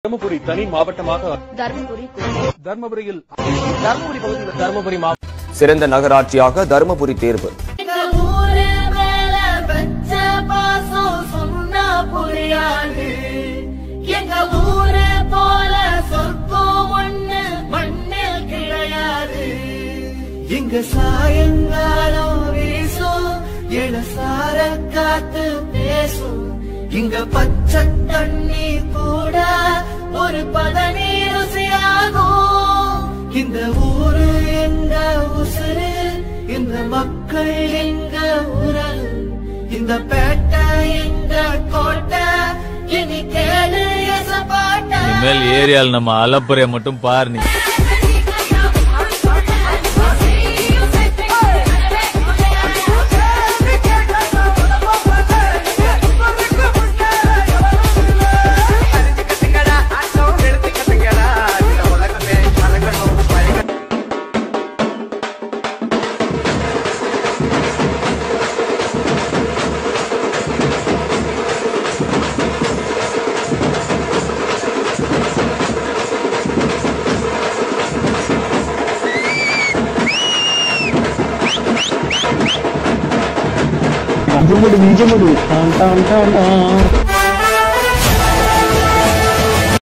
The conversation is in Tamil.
தருமபுரி தனி மாவட்டமாக தருமபுரி தருமபுரியில் தருமபுரி பகுதியில் தருமபுரி மாவட்டம் சிறந்த நகராட்சியாக தருமபுரி தேர்வு எங்க ஊரு மேல வச்ச பாசம் சொன்னா புரியாது எங்க ஊரு போல சொர்க்கம் ஒண்ணு மண்ணில் கிடையாது இங்க சாயங்காலம் வீசும் இளசார காத்து பேசும் இங்க பச்சை தண்ணி கூட ஒரு பதனி ருசியாகும் இந்த ஊரு எங்க உசுரு இந்த மக்கள் எங்க உரல் இந்த பேட்டை எங்க கோட்டை இனி கேளு எசப்பாட்ட இனிமேல் ஏரியால நம்ம அலப்புறைய மட்டும் பாரு நீ నిజముడు నిజముడు టాన్ టాన్ టాన్ టాన్